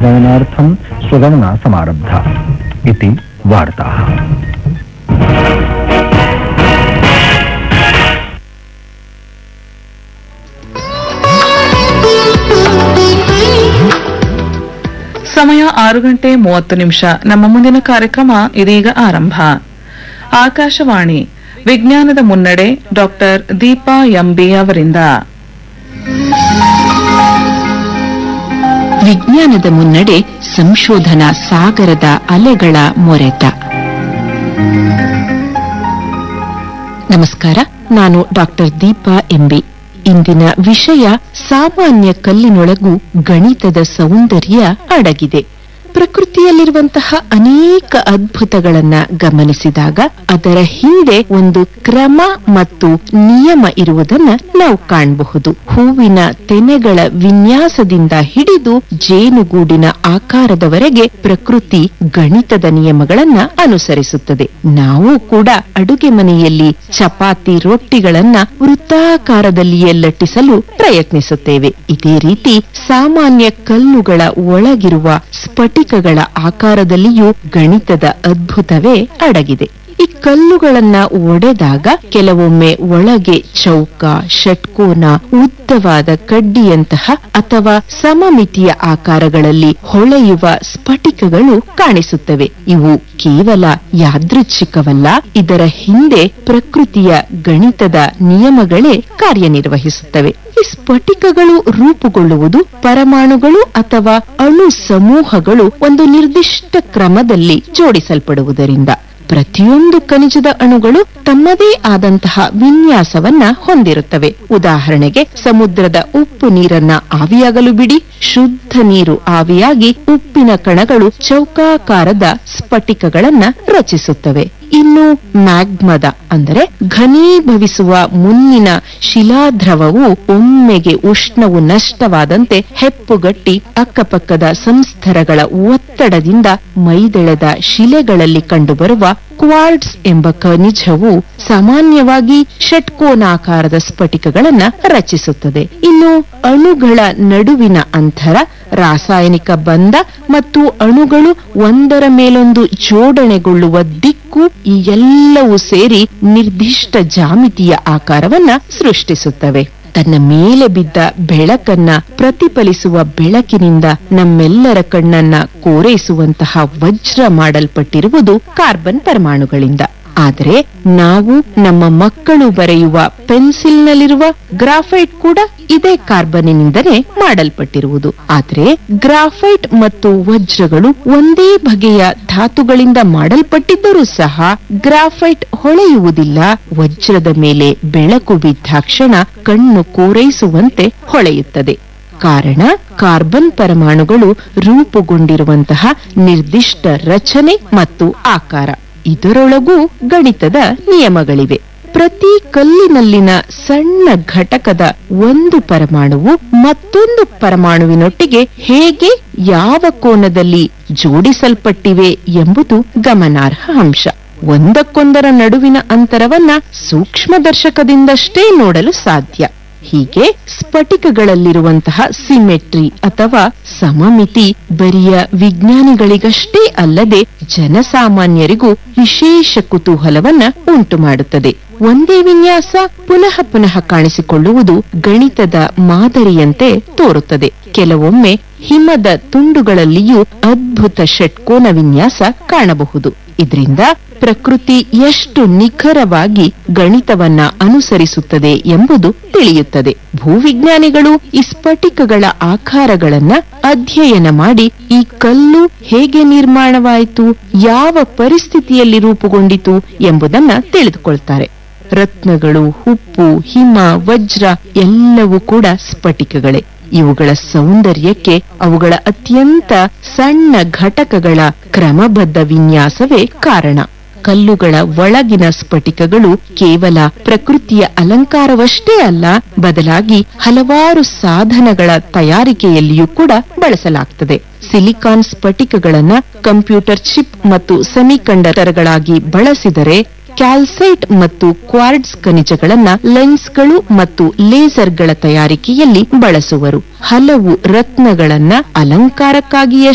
चयनार्थं स्वगणना समारब्धा इति वार्ताः ಸಮಯ ಆರು ಗಂಟೆ ಮೂವತ್ತು ನಿಮಿಷ ನಮ್ಮ ಮುಂದಿನ ಕಾರ್ಯಕ್ರಮ ಇದೀಗ ಆರಂಭ ಆಕಾಶವಾಣಿ ವಿಜ್ಞಾನದ ಮುನ್ನಡೆ ಡಾಕ್ಟರ್ ದೀಪಾ ಎಂಬಿ ಅವರಿಂದ ವಿಜ್ಞಾನದ ಮುನ್ನಡೆ ಸಂಶೋಧನಾ ಸಾಗರದ ಅಲೆಗಳ ಮೊರೆತ ನಮಸ್ಕಾರ ನಾನು ಡಾಕ್ಟರ್ ದೀಪಾ ಎಂಬಿ ಇಂದಿನ ವಿಷಯ ಸಾಮಾನ್ಯ ಕಲ್ಲಿನೊಳಗೂ ಗಣಿತದ ಸೌಂದರ್ಯ ಅಡಗಿದೆ ಪ್ರಕೃತಿಯಲ್ಲಿರುವಂತಹ ಅನೇಕ ಅದ್ಭುತಗಳನ್ನ ಗಮನಿಸಿದಾಗ ಅದರ ಹಿಂದೆ ಒಂದು ಕ್ರಮ ಮತ್ತು ನಿಯಮ ಇರುವುದನ್ನ ನಾವು ಕಾಣಬಹುದು ಹೂವಿನ ತೆನೆಗಳ ವಿನ್ಯಾಸದಿಂದ ಹಿಡಿದು ಜೇನುಗೂಡಿನ ಆಕಾರದವರೆಗೆ ಪ್ರಕೃತಿ ಗಣಿತದ ನಿಯಮಗಳನ್ನ ಅನುಸರಿಸುತ್ತದೆ ನಾವು ಕೂಡ ಅಡುಗೆ ಮನೆಯಲ್ಲಿ ಚಪಾತಿ ರೊಟ್ಟಿಗಳನ್ನ ವೃತ್ತಾಕಾರದಲ್ಲಿಯೇ ಲಟ್ಟಿಸಲು ಪ್ರಯತ್ನಿಸುತ್ತೇವೆ ಇದೇ ರೀತಿ ಸಾಮಾನ್ಯ ಕಲ್ಲುಗಳ ಒಳಗಿರುವ ಸ್ಫಟಿಕಗಳ ಆಕಾರದಲ್ಲಿಯೂ ಗಣಿತದ ಅದ್ಭುತವೇ ಅಡಗಿದೆ ಈ ಕಲ್ಲುಗಳನ್ನ ಒಡೆದಾಗ ಕೆಲವೊಮ್ಮೆ ಒಳಗೆ ಚೌಕ ಷಟ್ಕೋನ ಉದ್ದವಾದ ಕಡ್ಡಿಯಂತಹ ಅಥವಾ ಸಮಮಿತಿಯ ಆಕಾರಗಳಲ್ಲಿ ಹೊಳೆಯುವ ಸ್ಫಟಿಕಗಳು ಕಾಣಿಸುತ್ತವೆ ಇವು ಕೇವಲ ಯಾದೃಚ್ಛಿಕವಲ್ಲ ಇದರ ಹಿಂದೆ ಪ್ರಕೃತಿಯ ಗಣಿತದ ನಿಯಮಗಳೇ ಕಾರ್ಯನಿರ್ವಹಿಸುತ್ತವೆ ಈ ಸ್ಫಟಿಕಗಳು ರೂಪುಗೊಳ್ಳುವುದು ಪರಮಾಣುಗಳು ಅಥವಾ ಅಣು ಸಮೂಹಗಳು ಒಂದು ನಿರ್ದಿಷ್ಟ ಕ್ರಮದಲ್ಲಿ ಜೋಡಿಸಲ್ಪಡುವುದರಿಂದ ಪ್ರತಿಯೊಂದು ಖನಿಜದ ಅಣುಗಳು ತಮ್ಮದೇ ಆದಂತಹ ವಿನ್ಯಾಸವನ್ನ ಹೊಂದಿರುತ್ತವೆ ಉದಾಹರಣೆಗೆ ಸಮುದ್ರದ ಉಪ್ಪು ನೀರನ್ನ ಆವಿಯಾಗಲು ಬಿಡಿ ಶುದ್ಧ ನೀರು ಆವಿಯಾಗಿ ಉಪ್ಪಿನ ಕಣಗಳು ಚೌಕಾಕಾರದ ಸ್ಫಟಿಕಗಳನ್ನ ರಚಿಸುತ್ತವೆ ಇನ್ನು ಮ್ಯಾಗ್ಮದ ಅಂದರೆ ಘನೀಭವಿಸುವ ಮುನ್ನಿನ ಶಿಲಾದ್ರವವು ಒಮ್ಮೆಗೆ ಉಷ್ಣವು ನಷ್ಟವಾದಂತೆ ಹೆಪ್ಪುಗಟ್ಟಿ ಅಕ್ಕಪಕ್ಕದ ಸಂಸ್ಥರಗಳ ಒತ್ತಡದಿಂದ ಮೈದೆಳೆದ ಶಿಲೆಗಳಲ್ಲಿ ಕಂಡುಬರುವ ಕ್ವಾರ್ಡ್ಸ್ ಎಂಬ ಖನಿಜವು ಸಾಮಾನ್ಯವಾಗಿ ಷಟ್ಕೋನಾಕಾರದ ಸ್ಫಟಿಕಗಳನ್ನ ರಚಿಸುತ್ತದೆ ಇನ್ನು ಅಣುಗಳ ನಡುವಿನ ಅಂತರ ರಾಸಾಯನಿಕ ಬಂಧ ಮತ್ತು ಅಣುಗಳು ಒಂದರ ಮೇಲೊಂದು ಜೋಡಣೆಗೊಳ್ಳುವ ದಿಕ್ಕು ಈ ಎಲ್ಲವೂ ಸೇರಿ ನಿರ್ದಿಷ್ಟ ಜಾಮಿತಿಯ ಆಕಾರವನ್ನ ಸೃಷ್ಟಿಸುತ್ತವೆ ತನ್ನ ಮೇಲೆ ಬಿದ್ದ ಬೆಳಕನ್ನ ಪ್ರತಿಫಲಿಸುವ ಬೆಳಕಿನಿಂದ ನಮ್ಮೆಲ್ಲರ ಕಣ್ಣನ್ನ ಕೋರೈಸುವಂತಹ ವಜ್ರ ಮಾಡಲ್ಪಟ್ಟಿರುವುದು ಕಾರ್ಬನ್ ಪರಮಾಣುಗಳಿಂದ ಆದರೆ ನಾವು ನಮ್ಮ ಮಕ್ಕಳು ಬರೆಯುವ ಪೆನ್ಸಿಲ್ನಲ್ಲಿರುವ ಗ್ರಾಫೈಟ್ ಕೂಡ ಇದೇ ಕಾರ್ಬನ್ನಿನಿಂದಲೇ ಮಾಡಲ್ಪಟ್ಟಿರುವುದು ಆದರೆ ಗ್ರಾಫೈಟ್ ಮತ್ತು ವಜ್ರಗಳು ಒಂದೇ ಬಗೆಯ ಧಾತುಗಳಿಂದ ಮಾಡಲ್ಪಟ್ಟಿದ್ದರೂ ಸಹ ಗ್ರಾಫೈಟ್ ಹೊಳೆಯುವುದಿಲ್ಲ ವಜ್ರದ ಮೇಲೆ ಬೆಳಕು ಬಿದ್ದಾಕ್ಷಣ ಕಣ್ಣು ಕೋರೈಸುವಂತೆ ಹೊಳೆಯುತ್ತದೆ ಕಾರಣ ಕಾರ್ಬನ್ ಪರಮಾಣುಗಳು ರೂಪುಗೊಂಡಿರುವಂತಹ ನಿರ್ದಿಷ್ಟ ರಚನೆ ಮತ್ತು ಆಕಾರ ಇದರೊಳಗೂ ಗಣಿತದ ನಿಯಮಗಳಿವೆ ಪ್ರತಿ ಕಲ್ಲಿನಲ್ಲಿನ ಸಣ್ಣ ಘಟಕದ ಒಂದು ಪರಮಾಣುವು ಮತ್ತೊಂದು ಪರಮಾಣುವಿನೊಟ್ಟಿಗೆ ಹೇಗೆ ಯಾವ ಕೋನದಲ್ಲಿ ಜೋಡಿಸಲ್ಪಟ್ಟಿವೆ ಎಂಬುದು ಗಮನಾರ್ಹ ಅಂಶ ಒಂದಕ್ಕೊಂದರ ನಡುವಿನ ಅಂತರವನ್ನ ಸೂಕ್ಷ್ಮದರ್ಶಕದಿಂದಷ್ಟೇ ನೋಡಲು ಸಾಧ್ಯ ಹೀಗೆ ಸ್ಫಟಿಕಗಳಲ್ಲಿರುವಂತಹ ಸಿಮೆಟ್ರಿ ಅಥವಾ ಸಮಮಿತಿ ಬರಿಯ ವಿಜ್ಞಾನಿಗಳಿಗಷ್ಟೇ ಅಲ್ಲದೆ ಜನಸಾಮಾನ್ಯರಿಗೂ ವಿಶೇಷ ಕುತೂಹಲವನ್ನ ಉಂಟು ಮಾಡುತ್ತದೆ ಒಂದೇ ವಿನ್ಯಾಸ ಪುನಃ ಪುನಃ ಕಾಣಿಸಿಕೊಳ್ಳುವುದು ಗಣಿತದ ಮಾದರಿಯಂತೆ ತೋರುತ್ತದೆ ಕೆಲವೊಮ್ಮೆ ಹಿಮದ ತುಂಡುಗಳಲ್ಲಿಯೂ ಅದ್ಭುತ ಷಟ್ಕೋನ ವಿನ್ಯಾಸ ಕಾಣಬಹುದು ಇದರಿಂದ ಪ್ರಕೃತಿ ಎಷ್ಟು ನಿಖರವಾಗಿ ಗಣಿತವನ್ನ ಅನುಸರಿಸುತ್ತದೆ ಎಂಬುದು ತಿಳಿಯುತ್ತದೆ ಭೂವಿಜ್ಞಾನಿಗಳು ಈ ಸ್ಫಟಿಕಗಳ ಆಕಾರಗಳನ್ನ ಅಧ್ಯಯನ ಮಾಡಿ ಈ ಕಲ್ಲು ಹೇಗೆ ನಿರ್ಮಾಣವಾಯಿತು ಯಾವ ಪರಿಸ್ಥಿತಿಯಲ್ಲಿ ರೂಪುಗೊಂಡಿತು ಎಂಬುದನ್ನ ತಿಳಿದುಕೊಳ್ತಾರೆ ರತ್ನಗಳು ಉಪ್ಪು ಹಿಮ ವಜ್ರ ಎಲ್ಲವೂ ಕೂಡ ಸ್ಫಟಿಕಗಳೇ ಇವುಗಳ ಸೌಂದರ್ಯಕ್ಕೆ ಅವುಗಳ ಅತ್ಯಂತ ಸಣ್ಣ ಘಟಕಗಳ ಕ್ರಮಬದ್ಧ ವಿನ್ಯಾಸವೇ ಕಾರಣ ಕಲ್ಲುಗಳ ಒಳಗಿನ ಸ್ಫಟಿಕಗಳು ಕೇವಲ ಪ್ರಕೃತಿಯ ಅಲಂಕಾರವಷ್ಟೇ ಅಲ್ಲ ಬದಲಾಗಿ ಹಲವಾರು ಸಾಧನಗಳ ತಯಾರಿಕೆಯಲ್ಲಿಯೂ ಕೂಡ ಬಳಸಲಾಗ್ತದೆ ಸಿಲಿಕಾನ್ ಸ್ಫಟಿಕಗಳನ್ನ ಕಂಪ್ಯೂಟರ್ ಚಿಪ್ ಮತ್ತು ಸೆಮಿಕಂಡಕ್ಟರ್ಗಳಾಗಿ ಬಳಸಿದರೆ ಕ್ಯಾಲ್ಸೈಟ್ ಮತ್ತು ಕ್ವಾರ್ಡ್ಸ್ ಖನಿಜಗಳನ್ನ ಲೆನ್ಸ್ಗಳು ಮತ್ತು ಲೇಸರ್ಗಳ ತಯಾರಿಕೆಯಲ್ಲಿ ಬಳಸುವರು ಹಲವು ರತ್ನಗಳನ್ನ ಅಲಂಕಾರಕ್ಕಾಗಿಯೇ